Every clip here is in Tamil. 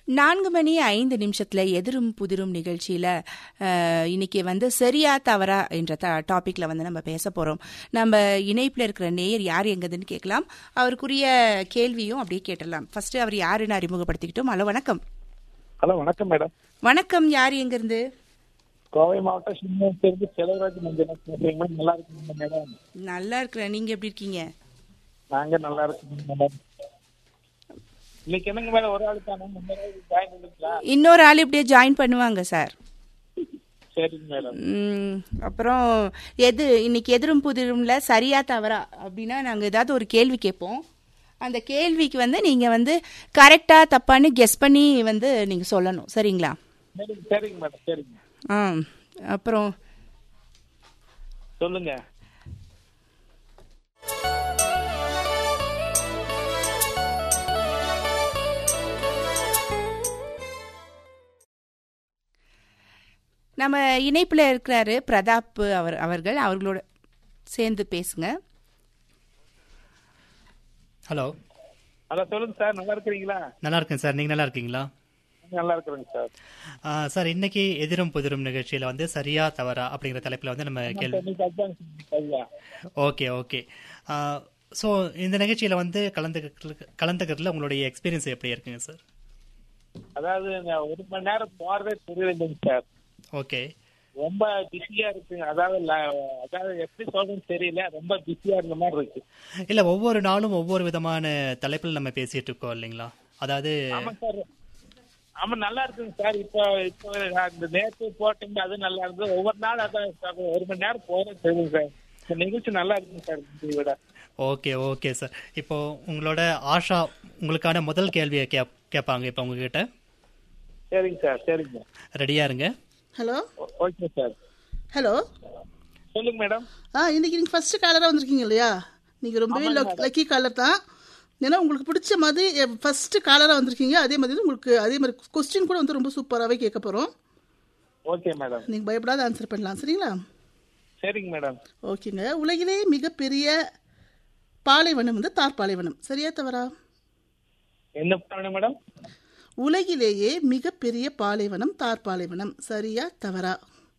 நான்கு மணி ஐந்து நிமிஷத்துல எதிரும் புதிரும் நிகழ்ச்சியில அஹ், இன்னைக்கு வந்து சரியா தவறா என்ற த- டாபிக்ல வந்து நம்ம பேச போறோம் நம்ம இணைப்புல இருக்கிற நேயர் யார் எங்கதுன்னு கேட்கலாம் அவருக்குரிய கேள்வியும் அப்படியே கேட்டலாம் ஃபர்ஸ்ட் அவர் யாருன்னு அறிமுகப்படுத்திக்கிட்டோம் ஹலோ வணக்கம் ஹலோ வணக்கம் மேடம் வணக்கம் யார் எங்க இருந்து கோவை மாவட்டம் சின்னத்திலிருந்து செலவராஜ் மஞ்சள் பேசுறீங்க நல்லா இருக்குங்க மேடம் நல்லா இருக்கிறேன் நீங்க எப்படி இருக்கீங்க நாங்க நல்லா இருக்கோம் மேடம் இன்னைக்கு என்னங்க மேடம் ஒரு ஆள் தானே முன்னாடி ஜாயின் பண்ணிக்கலாம் இன்னொரு ஆள் இப்படியே ஜாயின் பண்ணுவாங்க சார் சரிங்க மேடம் ம், அப்புறம் எது இன்னைக்கு எதிரும் புதிரும்ல சரியா தவறா அப்படின்னா நாங்கள் ஏதாவது ஒரு கேள்வி கேட்போம் அந்த கேள்விக்கு வந்து நீங்கள் வந்து கரெக்டாக தப்பான்னு கெஸ் பண்ணி வந்து நீங்கள் சொல்லணும் சரிங்களா சரிங்க சரிங்க மேடம் சரிங்க ஆ அப்புறம் சொல்லுங்க நம்ம இணைப்பில் இருக்கிறாரு பிரதாப் அவர் அவர்கள் அவர்களோட சேர்ந்து பேசுங்க ஹலோ ஹலோ சொல்லுங்க சார் நல்லா இருக்கிறீங்களா நல்லா இருக்கேன் சார் நீங்கள் நல்லா இருக்கீங்களா நல்லா இருக்கிறேங்க சார் ஆ, சார் இன்னைக்கு எதிரும் புதிரும் நிகழ்ச்சியில் வந்து சரியா தவறா அப்படிங்கிற தலைப்பில் வந்து நம்ம கேள்வி இன்னைக்கு அதான் ஐயா ஓகே ஓகே ஸோ இந்த நிகழ்ச்சியில் வந்து கலந்துக்கிறதுல கலந்துக்கிறதுல உங்களுடைய எக்ஸ்பீரியன்ஸ் எப்படி இருக்குங்க சார் அதாவது நான் ஒரு மணி நேரம் போறதே தெரியலைங்க சார் ஓகே ரொம்ப பிஸியா இருக்குங்க அதாவது ல- அதாவது எப்படி சொல்றதுன்னு தெரியல ரொம்ப பிஸியா இருந்த மாதிரி இருக்கு இல்லை ஒவ்வொரு நாளும் ஒவ்வொரு விதமான தலைப்பில் நம்ம பேசிட்டு இருக்கோம் இல்லைங்களா அதாவது ஆமா சார் ஆமா நல்லா இருக்குங்க சார் இப்போ இப்போ அந்த நேற்று போட்டீங்க அது நல்லா இருந்தது ஒவ்வொரு நாள் அதான் சார் ஒரு மணி நேரம் போறேன் தெரியும் சார் இந்த நிகழ்ச்சி நல்லா இருக்குங்க சார் இதை விட ஓகே ஓகே சார் இப்போ உங்களோட ஆஷா உங்களுக்கான முதல் கேள்வியை கே கேட்பாங்க இப்போ உங்ககிட்ட சரிங்க சார் சரிங்க ரெடியா இருங்க ஹலோ ஓ- ஓகே சார் ஹலோ சொல்லுங்க மேடம் ஆ இன்னைக்கு நீங்கள் ஃபர்ஸ்ட் காலராக வந்திருக்கீங்க இல்லையா நீங்கள் ரொம்பவே லக்கி காலர் தான் ஏன்னா உங்களுக்கு பிடிச்ச மாதிரி ஃபர்ஸ்ட் காலராக வந்திருக்கீங்க அதே மாதிரி உங்களுக்கு அதே மாதிரி கொஸ்டின் கூட வந்து ரொம்ப சூப்பராகவே கேட்க போகிறோம் ஓகே மேடம் நீங்கள் பயப்படாத ஆன்சர் பண்ணலாம் சரிங்களா சரிங்க மேடம் ஓகேங்க உலகிலே மிகப்பெரிய பாலைவனம் வந்து தார் பாலைவனம் சரியா தவறா என்ன பண்ணணும் மேடம் உலகிலேயே மிகப்பெரிய பாலைவனம் தார் பாலைவனம் சரியா தவறா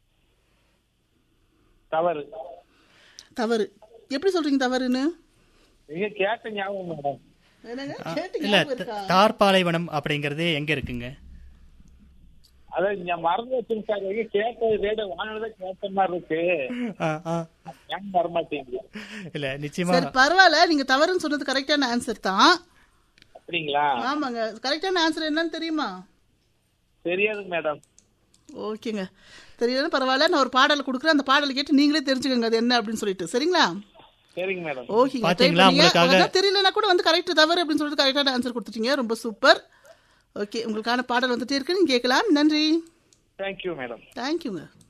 தவறு தவறு எப்படி சொல்றீங்க தவறுன்னு நீங்க கேட்ட ஞாபகம் மேடம் என்னங்க கேட்டு இல்ல ஞாபகம் இருக்கா? தார் பாலைவனம் அப்படிங்கிறது எங்க இருக்குங்க அதாவது நான் மறந்து வச்சுங்க சார் எங்க கேட்டது ரேடியோ வாங்கினதை கேட்ட மாதிரி இருக்கு ஆ, ஆ. ஏன் வரமாட்டேங்குது இல்ல நிச்சயமா சரி பரவாயில்ல நீங்க தவறுன்னு சொன்னது கரெக்டான ஆன்சர் தான் அப்படிங்களா ஆமாங்க கரெக்டான ஆன்சர் என்னன்னு தெரியுமா தெரியாது மேடம் ஓகேங்க தெரியலன்னு பரவாயில்ல நான் ஒரு பாடல் கொடுக்குறேன் அந்த பாடல் கேட்டு நீங்களே தெரிஞ்சுக்கோங்க அது என்ன அப்படின்னு சொல்லிட்டு சரிங்களா சரிங்க மேடம் ஓகேங்க try பாத்தீங்களா, பண்ணீங்க. உங்களுக்காக- அதான் தெரியலனா கூட வந்து கரெக்ட் தவறு அப்படின்னு சொல்லிட்டு கரெக்டான ஆன்சர் கொடுத்துட்டீங்க ரொம்ப சூப்பர் ஓகே உங்களுக்கான பாடல் வந்துட்டே இருக்கு நீங்க கேட்கலாம் நன்றி தேங்க்யூ மேடம் தேங்க்யூங்க